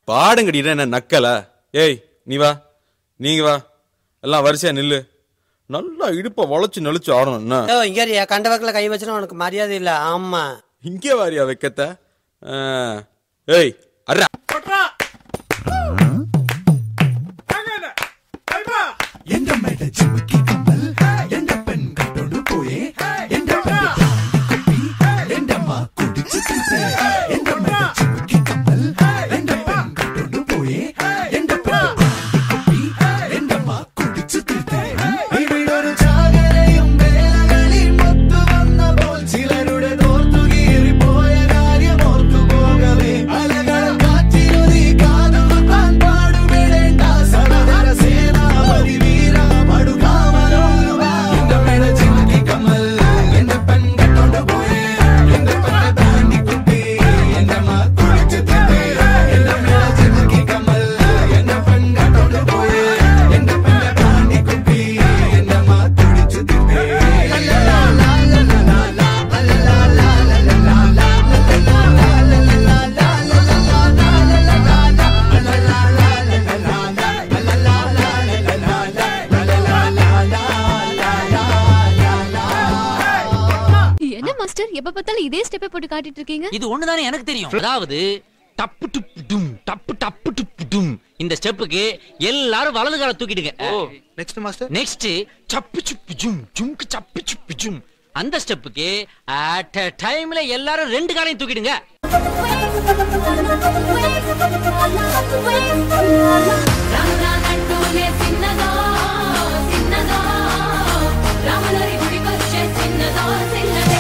பாடுங்கடிடா என்ன நக்கல ஏய் நீ வா நீங்க வா எல்லாம் வரிசையா நில்லு நல்லா இடுப்ப வளைச்சு நெளிச்சு ஆடணும் என்ன ஓ இங்க இருயா, கண்ட வாக்குல கை வச்சுனா உனக்கு மரியாதை இல்ல ஆமா இங்கே வாரியா வைக்கத்த ஆ. ஏய் அர்ரா എന്റെ മേട ചിമുക്കി കമ്മൽ എന്റെ പെൺ കട്ടോട് പോയേ എന്റെ പെണ്ണ് കുപ്പി എന്റെ അമ്മ കുടിച്ചു തീർത്തേ എന്റെ മേട ചിമുക്കി കമ്മൽ എന്റെ പെൺ കട്ടോട് പോയേ എന്റെ പെണ്ണ് കുപ്പി എന്റെ അമ്മ കുടിച്ചു തീർത്തേ ഇവിടൊരു ചാകരയും വേലകളിൽ മൊത്തു വന്നപ്പോൾ ചിലരുടെ തോർത്തു കീറിപ്പോയ കാര്യം ഓർത്തു പോകവേ അലകൾ കാറ്റിലൊരി കാതുകുത്താൻ പാടുപെടേണ്ട സഹോദര സേനാപതി വീര പടുകാമലോലുവ എന്റെ മേട ചിമുക്കി കമ്മൽ എന്റെ പെൺ കട്ടോണ്ട് പോയേ എന്റെ പെണ്ണെ താണ്ടി കുത്തി എന്റെ അമ്മ കുടിച്ചു തീർത്തേ എന്റെ മേട ചിമുക്കി കമ്മൽ എന്റെ പെൺ കട്ടോണ്ട് പോയേ എന്റെ പെണ്ണെ താണ്ടി കുത്തി എന്റെ അമ്മ കുടിച്ചു തീർത്തേ என்ன மாஸ்டர் எப்ப பார்த்தாலும் இதே ஸ்டெப்பை போட்டு காட்டிட்டு இருக்கீங்க இது ஒண்ணுதானே எனக்கு தெரியும் அதாவது டப்பு டுப்பு டும் டப்பு டப்பு டுப்பு டும் இந்த ஸ்டெப்புக்கு எல்லாரும் வலது கால தூக்கிடுங்க நெக்ஸ்ட் மாஸ்டர் நெக்ஸ்ட் சப்பு சுப்பு ஜும் ஜும்க்கு சப்பு சுப்பு ஜும் அந்த ஸ்டெப்புக்கு அட் a டைம்ல எல்லாரும் ரெண்டு காலையும் தூக்கிடுங்க చిన్నదో చిన్నదో రాములరి గుడికొచ్చే చిన్నదో చిన్నదో